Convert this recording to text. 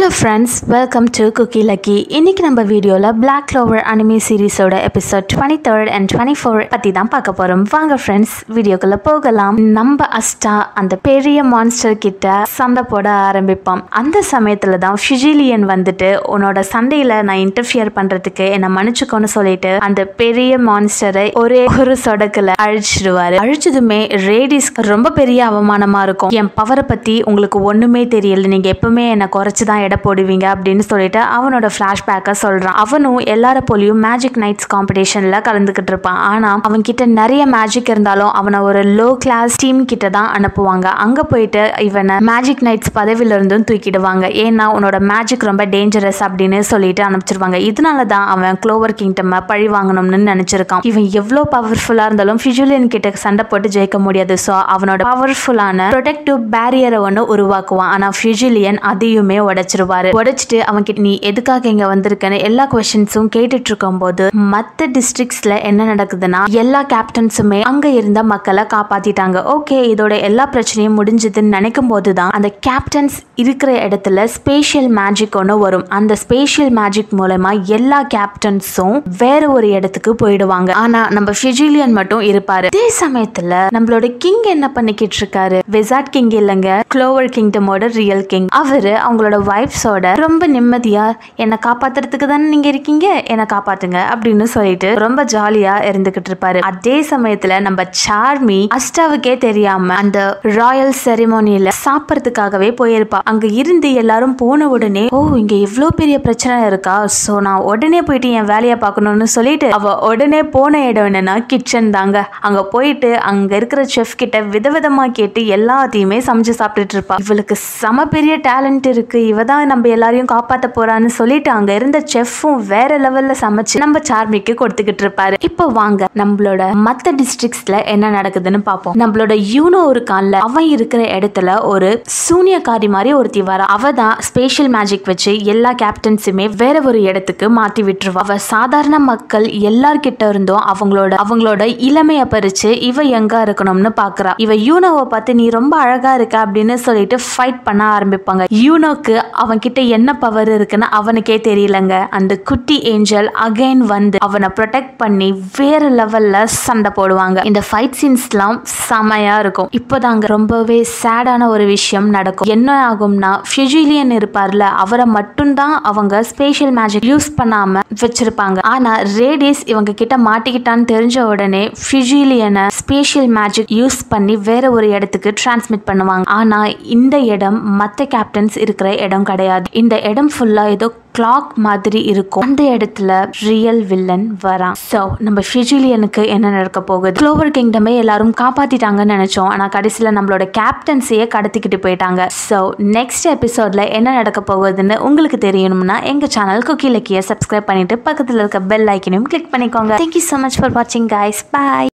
friends welcome to cookie lucky இன்னைக்கு நம்ம வீடியோவில் Black Clover அனிமே சீரிஸோட episode twenty third and twenty four பற்றி தான் பார்க்க போகிறோம் வாங்க ஃப்ரெண்ட்ஸ் வீடியோக்குள்ளே போகலாம் நம்ம அஸ்டா அந்த பெரிய மான்ஸ்டர் கிட்ட சண்டை போட ஆரம்பிப்பான் அந்த சமயத்தில் தான் ஃபிஜிலியன் வந்துட்டு உன்னோட சண்டையில் நான் இன்டர்ஃபியர் பண்ணுறதுக்கு என்னை மன்னிச்சுக்கோன்னு சொல்லிட்டு அந்த பெரிய மான்ஸ்டரை ஒரே ஒரு சொடக்கில் அழிச்சிடுவாரு அழிச்சதுமே ரேடிஸ் ரொம்ப பெரிய அவமானமாக இருக்கும் என் பவரை பற்றி உங்களுக்கு ஒன்றுமே தெரியல நீங்கள் எப்பவுமே என்னை குறைச்சி தான் எடை போடுவீங்க அப்படின்னு சொல்லிட்டு அவனோட ஃப்ளாஷ்பேக்கை சொல்கிறான் அவனும் எல்லார போலியும் மேஜிக் நைட்ஸ் காம்படிஷனில் கலந்துக்கிட்டு இருப்பான் ஆனால் அவன் கிட்ட நிறைய மேஜிக் இருந்தாலும் அவனை ஒரு லோ கிளாஸ் டீம் கிட்ட தான் அனுப்புவாங்க அங்கே போயிட்டு இவனை மேஜிக் நைட்ஸ் பதவியில இருந்தும் தூக்கிடுவாங்க ஏன்னா உன்னோட மேஜிக் ரொம்ப டேஞ்சரஸ் அப்படின்னு சொல்லிட்டு அனுப்பிச்சிருவாங்க இதனால தான் அவன் க்ளோவர் கிங்டம் பழி வாங்கணும்னு நினைச்சிருக்கான் இவன் எவ்வளோ பவர்ஃபுல்லாக இருந்தாலும் ஃபிஜுலியன் கிட்ட சண்டை போட்டு ஜெயிக்க முடியாது ஸோ அவனோட பவர்ஃபுல்லான ப்ரொடெக்டிவ் பேரியரை ஒன்று உருவாக்குவான் ஆனால் ஃபிஜிலியன் அதையுமே உடைச்சிருவாரு உடைச்சிட்டு அவன் கிட்ட நீ எதுக்காக இங்க வந்திருக்கன்னு எல்லா கொஸ்டின்ஸும் கேட்டுட்டு இருக்கும்போது மற்ற டிஸ்ட்ரிக்ட்ஸ்ல என்ன நடக்குதுன்னா எல்லா கேப்டன்ஸுமே அங்க இருந்த மக்களை காப்பாத்திட்டாங்க ஓகே இதோட எல்லா பிரச்சனையும் முடிஞ்சதுன்னு நினைக்கும் போது தான் அந்த கேப்டன்ஸ் இருக்கிற இடத்துல ஸ்பேஷியல் மேஜிக் ஒன்று வரும் அந்த ஸ்பேஷியல் மேஜிக் மூலமா எல்லா கேப்டன்ஸும் வேற ஒரு இடத்துக்கு போயிடுவாங்க ஆனா நம்ம ஃபிஜிலியன் மட்டும் இருப்பாரு அதே சமயத்துல நம்மளோட கிங் என்ன பண்ணிக்கிட்டு இருக்காரு விசாட் கிங் இல்லைங்க க்ளோவர் கிங்டமோட ரியல் கிங் அவரு அவங்களோட ஒய்ஃப்ஸோட ரொம்ப நிம்மதியா என்னை காப்பாத்துறதுக்கு தானே நீங்க இருக்கீங்க என்னை காப்பாத்துங்க அப்படின்னு சொல்லிட்டு ரொம்ப ஜாலியா இருந்துகிட்டு இருப்பாரு அதே சமயத்துல நம்ம சார்மி அஷ்டாவுக்கே தெரியாம அந்த ராயல் செரிமோனியில சாப்பிட்றதுக்காகவே போயிருப்பா அங்க இருந்து எல்லாரும் போன உடனே ஓ இங்க இவ்ளோ பெரிய பிரச்சனை இருக்கா சோ நான் உடனே போயிட்டு என் வேலையை பார்க்கணும்னு சொல்லிட்டு அவ உடனே போன இடம் என்னன்னா கிச்சன் தாங்க அங்க போயிட்டு அங்க இருக்கிற செஃப் கிட்ட விதவிதமா கேட்டு எல்லாத்தையுமே சமைச்சு சாப்பிட்டுட்டு இருப்பா இவளுக்கு செம பெரிய டேலண்ட் இருக்கு இவ தான் நம்ம எல்லாரையும் காப்பாத்த போறான்னு சொல்லிட்டு அங்க இருந்த செஃப்பும் வேற லெவல்ல சமைச்சு நம்ம சார்மிக்கு கொடுத்துக்கிட்டு இருப்பாரு இப்போ வாங்க நம்மளோட மத்த டிஸ்ட்ரிக்ட்ஸ்ல என்ன நடக்குதுன்னு பார்ப்போம் நம்மளோட யூனோ இருக்கான்ல அவன் இருக்கிற இடத்துல ஒரு சூனியக்காரி மாதிரி ஒருத்தி வரா அவ தான் ஸ்பேஷியல் மேஜிக் வச்சு எல்லா கேப்டன்ஸுமே வேற ஒரு இடத்துக்கு மாத்தி விட்டுருவா அவ சாதாரண மக்கள் எல்லார்கிட்ட இருந்தும் அவங்களோட அவங்களோட இளமைய பறிச்சு இவ எங்க இருக்கணும்னு பாக்குறா இவ யூனோவை பார்த்து நீ ரொம்ப அழகா இருக்க அப்படின்னு சொல்லிட்டு ஃபைட் பண்ண ஆரம்பிப்பாங்க யூனோக்கு அவன் கிட்ட என்ன பவர் இருக்குன்னு அவனுக்கே தெரியலங்க அந்த குட்டி ஏஞ்சல் அகைன் வந்து அவனை ப்ரொடெக்ட் பண்ணி வேற லெவல்ல சண்டை போடுவாங்க இந்த ஃபைட் சீன்ஸ்லாம் செமையா இருக்கும் இப்போதாங்க ரொம்பவே சேடான ஒரு விஷயம் நடக்கும் என்ன ஆகும்னா ஃபியூஜிலியன் இருப்பார்ல அவரை மட்டும்தான் அவங்க ஸ்பேஷியல் மேஜிக் யூஸ் பண்ணாம வச்சிருப்பாங்க ஆனா ரேடிஸ் இவங்க கிட்ட மாட்டிக்கிட்டான்னு தெரிஞ்ச உடனே ஃபியூஜிலியனை ஸ்பேஷியல் மேஜிக் யூஸ் பண்ணி வேற ஒரு இடத்துக்கு டிரான்ஸ்மிட் பண்ணுவாங்க ஆனா இந்த இடம் மற்ற கேப்டன்ஸ் இருக்கிற இடம் கிடையாது இந்த இடம் ஃபுல்லா ஏதோ கிளாக் மாதிரி இருக்கும் அந்த இடத்துல ரியல் வில்லன் வரான் ஸோ நம்ம ஃபிஜிலியனுக்கு என்ன நடக்க போகுது க்ளோவர் கிங்டமே எல்லாரும் காப்பாத்திட்டாங்கன்னு நினைச்சோம் ஆனா கடைசியில் நம்மளோட கேப்டன்ஸையே கடத்திக்கிட்டு போயிட்டாங்க ஸோ நெக்ஸ்ட் எபிசோட்ல என்ன நடக்க போகுதுன்னு உங்களுக்கு தெரியணும்னா எங்க சேனல் குக்கி லக்கியை சப்ஸ்கிரைப் பண்ணிட்டு பக்கத்தில் இருக்க பெல் ஐக்கனையும் கிளிக் பண்ணிக்கோங்க தேங்க்யூ ஸோ மச் ஃபார் வாட்சிங் கைஸ் பாய்